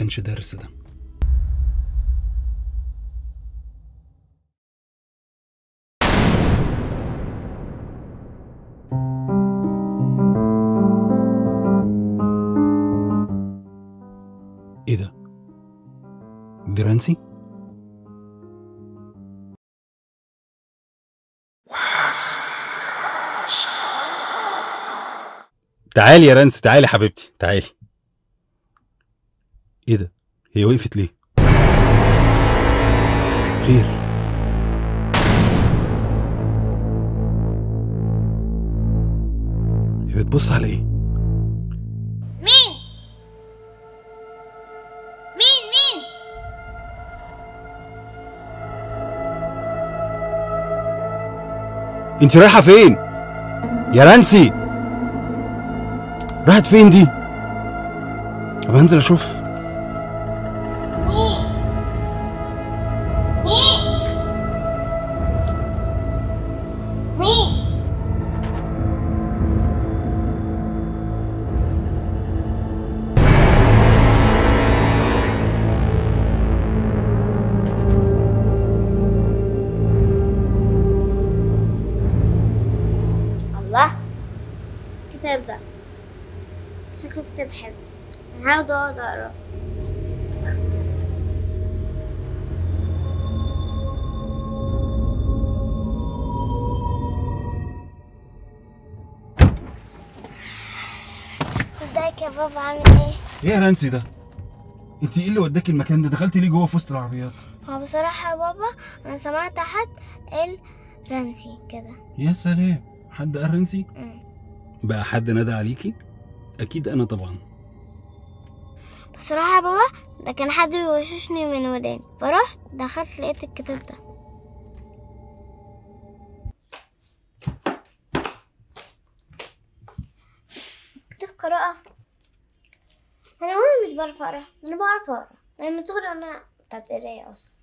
كانش درس ده ايه ده دي رانسي تعالي يا رانسي تعالي حبيبتي تعالي ايه ده هي وقفت ليه خير هي بتبص على ايه مين مين مين انت رايحه فين يا رانسي راحت فين دي طب هنزل اشوفها مين مين مين الله الكتاب ده شكله كتاب حلو انا هاخده واقعد اقراه ازيك يا بابا عامل ايه؟ ايه يا رانسي ده انت ايه اللي وداكي المكان ده دخلتي ليه جوه في وسط العربيات هو بصراحة يا بابا أنا سمعت حد قال رانسي كده يا سلام حد قال رانسي مم. بقى حد نادى عليكي اكيد انا طبعا بصراحة يا بابا ده كان حد بيوشوشني من وداني فرحت دخلت لقيت الكتاب ده كتاب قراءة أنا وانا مش بعرف أقرا أنا بعرف أقرا لأن من صغري أنا بتاعت قراية أصلا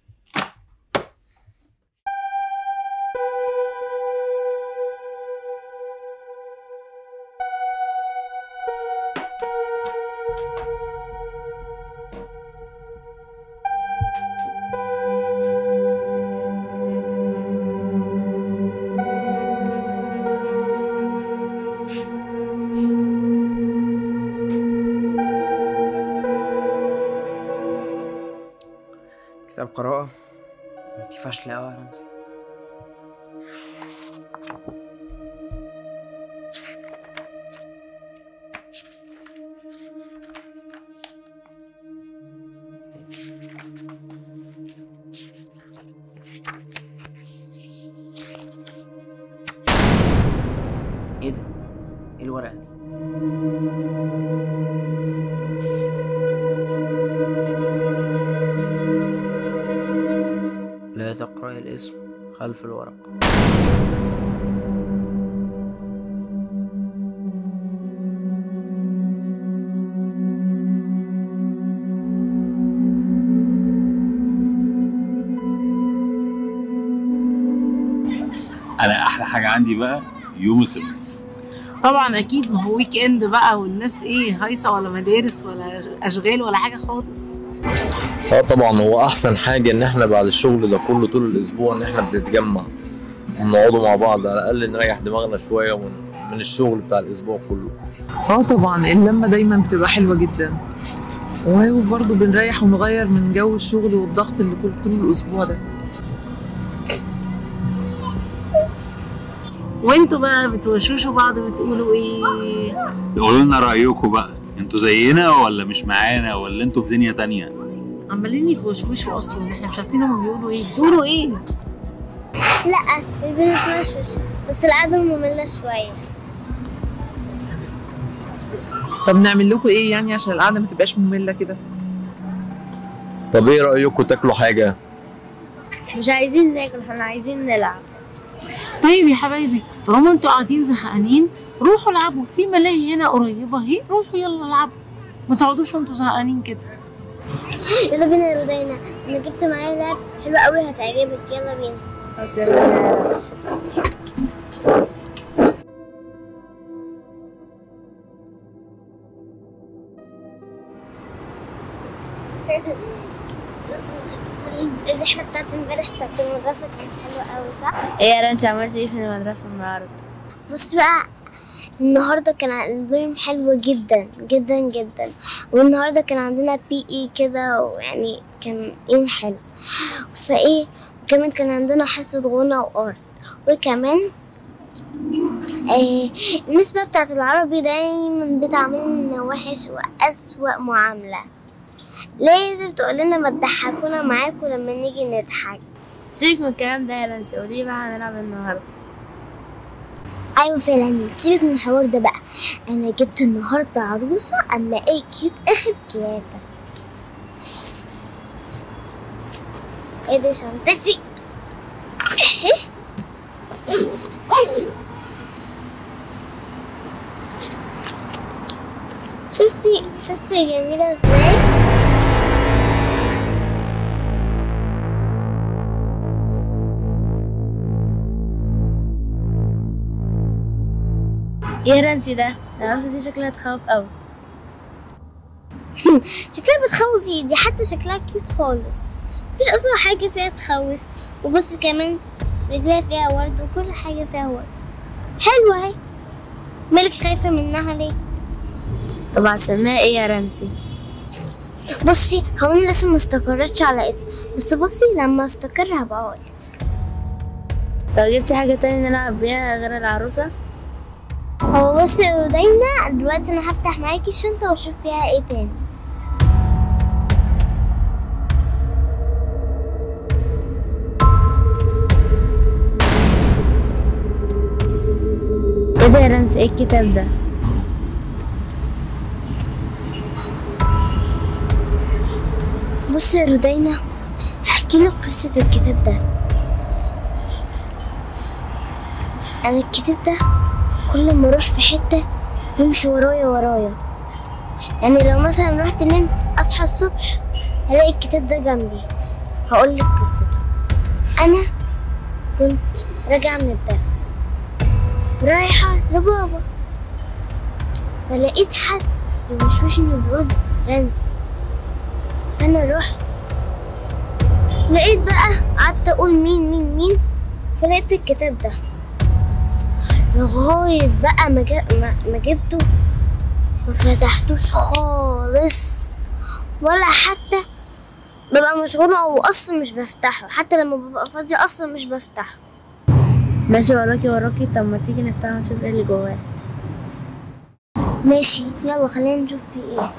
كتاب قراءة انت فاشلة أوي يا رمزي ايه ده؟ ايه الورقة دي؟ لا تقرأ الاسم خلف الورق انا احلى حاجه عندي بقى يوم الخميس طبعا اكيد ما هو ويك اند بقى والناس ايه هايصه ولا مدارس ولا اشغال ولا حاجه خالص اه طبعا هو احسن حاجه ان احنا بعد الشغل ده كله طول الاسبوع ان احنا بنتجمع ونقعدوا مع بعض على الاقل نريح دماغنا شويه من من الشغل بتاع الاسبوع كله اه طبعا اللمة دايما بتبقى حلوة جدا وبرضه بنريح ونغير من جو الشغل والضغط اللي كل طول الأسبوع ده وانتوا بقى بتوشوشوا بعض بتقولوا ايه قولوا لنا رايكم بقى انتوا زينا ولا مش معانا ولا انتوا في دنيا تانية عمالين يتوشوشوا اصلا احنا مش عارفين هما بيقولوا ايه بتقولوا ايه لا بنتمشوش بس القعدة مملة شوية طب نعمل لكم ايه يعني عشان القعدة ما تبقاش مملة كده طب ايه رايكم تاكلوا حاجه مش عايزين ناكل احنا عايزين نلعب طيب يا حبايبي طالما انتوا قاعدين زهقانين روحوا العبوا في ملاهي هنا قريبه اهي روحوا يلا العبوا ما تقعدوش وانتوا زهقانين كده يلا بينا يا رودينا انا جبت معايا لعب حلو قوي هتعجبك يلا بينا خلاص يلا بينا بس بس الرحلة بتاعت امبارح بتاعت المدرسة كانت حلوة أوي صح؟ ايه يا رانتي عملتي ايه في المدرسة النهاردة؟ بص بقى النهاردة كان عندنا يوم حلو جدا جدا جدا والنهاردة كان عندنا بي اي كده ويعني كان يوم حلو فايه وكمان كان عندنا حصة غنى وارت وكمان آه المس بقى بتاعت العربي دايما بتعاملنا وحش وأسوأ معاملة لازم تقول لنا ما تضحكونا معاكم لما نيجي نضحك سيبك من الكلام ده يا رانتي قولي بقى هنلعب النهاردة ايوه فعلا سيبك من الحوار ده بقى انا جبت النهارده عروسه اما ايه كيوت اخر كياته ايه دي شنطتي شفتي شفتي جميله ازاي ايه يا رانتي ده؟ العروسة دي شكلها تخوف اوي شكلها بتخوف ايه دي حتى شكلها كيوت خالص مفيش اصلا حاجه فيها تخوف وبص كمان رجلها فيها ورد وكل حاجه فيها ورد حلوه اهي مالك خايفه منها ليه طب هتسميها ايه يا رانتي؟ بصي هو انا لسه ما استقرتش على اسم بس بصي لما استقر هبقى اقول طب جبتي حاجة تانية نلعب بيها غير العروسة؟ هو بصي يا دينا دلوقتي انا هفتح معاكي الشنطه واشوف فيها ايه تاني ايه ده يا رانتي ايه الكتاب ده؟ بصي يا رودينا احكي لك قصة الكتاب ده انا الكتاب ده كل ما اروح في حتة يمشي ورايا ورايا يعني لو مثلا رحت نمت اصحى الصبح هلاقي الكتاب ده جنبي هقول لك قصته انا كنت راجعة من الدرس رايحة لبابا فلقيت حد يوشوشني بيقول رانسي فانا رحت لقيت بقى قعدت اقول مين مين مين فلقيت الكتاب ده لغاية بقى ما, جا... ما... ما جبته ما فتحتوش خالص ولا حتى ببقى مشغولة او اصلا مش بفتحه حتى لما ببقى فاضية اصلا مش بفتحه ماشي وراكي وراكي طب ما تيجي نفتحه ونشوف ايه اللي جواه ماشي يلا خلينا نشوف في ايه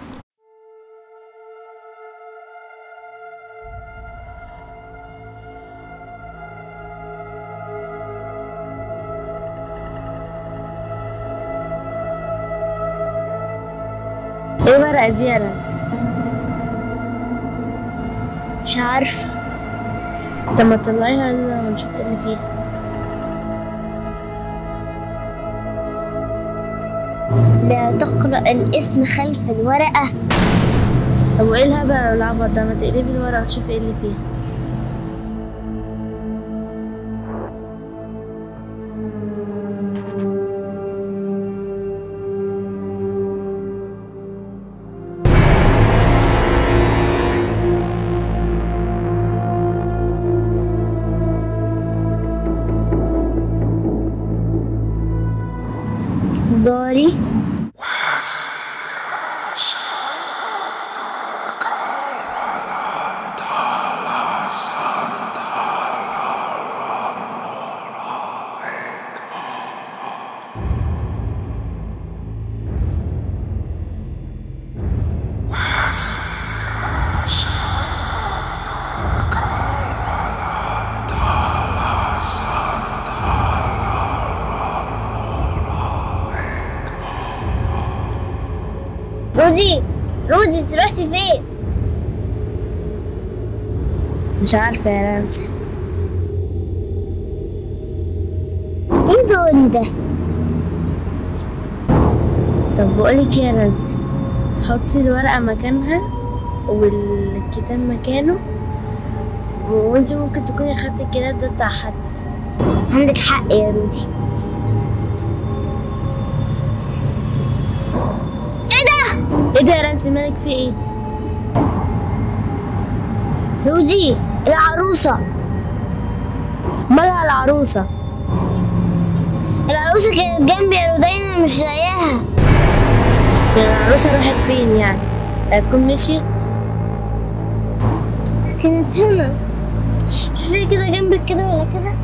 ايه الورقة دي يا رانتي؟ مش عارفة طب ما تطلعيها يلا ونشوف ايه اللي فيها لا تقرأ الاسم خلف الورقة طب وايه الهبل ولا العبط ده ما تقلبي الورقة وتشوفي ايه اللي فيها داري رودي رودي انت رحتي فين؟ مش عارفة يا رانسي ايه دوري ده؟ طب بقولك يا رانسي حطي الورقة مكانها والكتاب مكانه وانت ممكن تكوني خدتي الكتاب ده بتاع حد عندك حق يا رودي ايه ده يا رانسي مالك في ايه؟ رودي العروسة مالها العروسة العروسة كانت جنبي يا رودين أنا مش لاقياها يعني العروسة راحت فين يعني هتكون مشيت كانت هنا شوفي كده جنبك كده ولا كده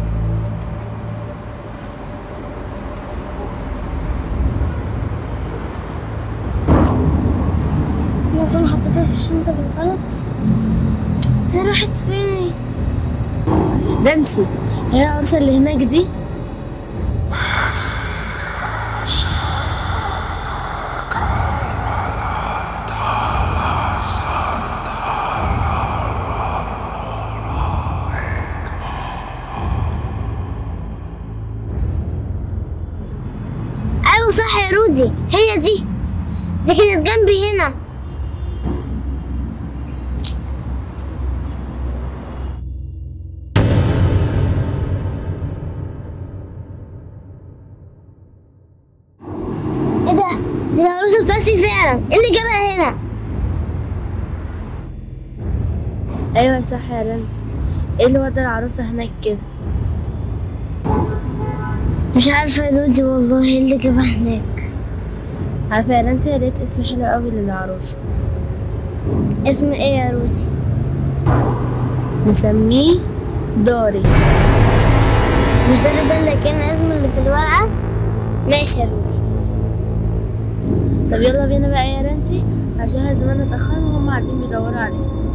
المفروض أنا حطيتها في الشنطة بالغلط هي راحت فين نانسي هي العروسة اللي هناك دي أيوة صح يا رودي هي دي دي كانت جنبي هنا ايه ده؟ دي العروسة بتاعتي فعلا ايه اللي جابها هنا؟ ايوه صح يا نانسي ايه اللي ودى العروسة هناك كده مش عارفة يا رودي والله ايه اللي جابها هناك عارفة يا نانسي لقيت اسم حلو قوي للعروسة اسم ايه يا رودي؟ نسميه داري مش ده اللي ده اللي كان اسمه اللي في الورقة؟ ماشي يا رودي طب يلا بينا بقى يا نانسي عشان زمان اتأخرنا وهم قاعدين بيدوروا علينا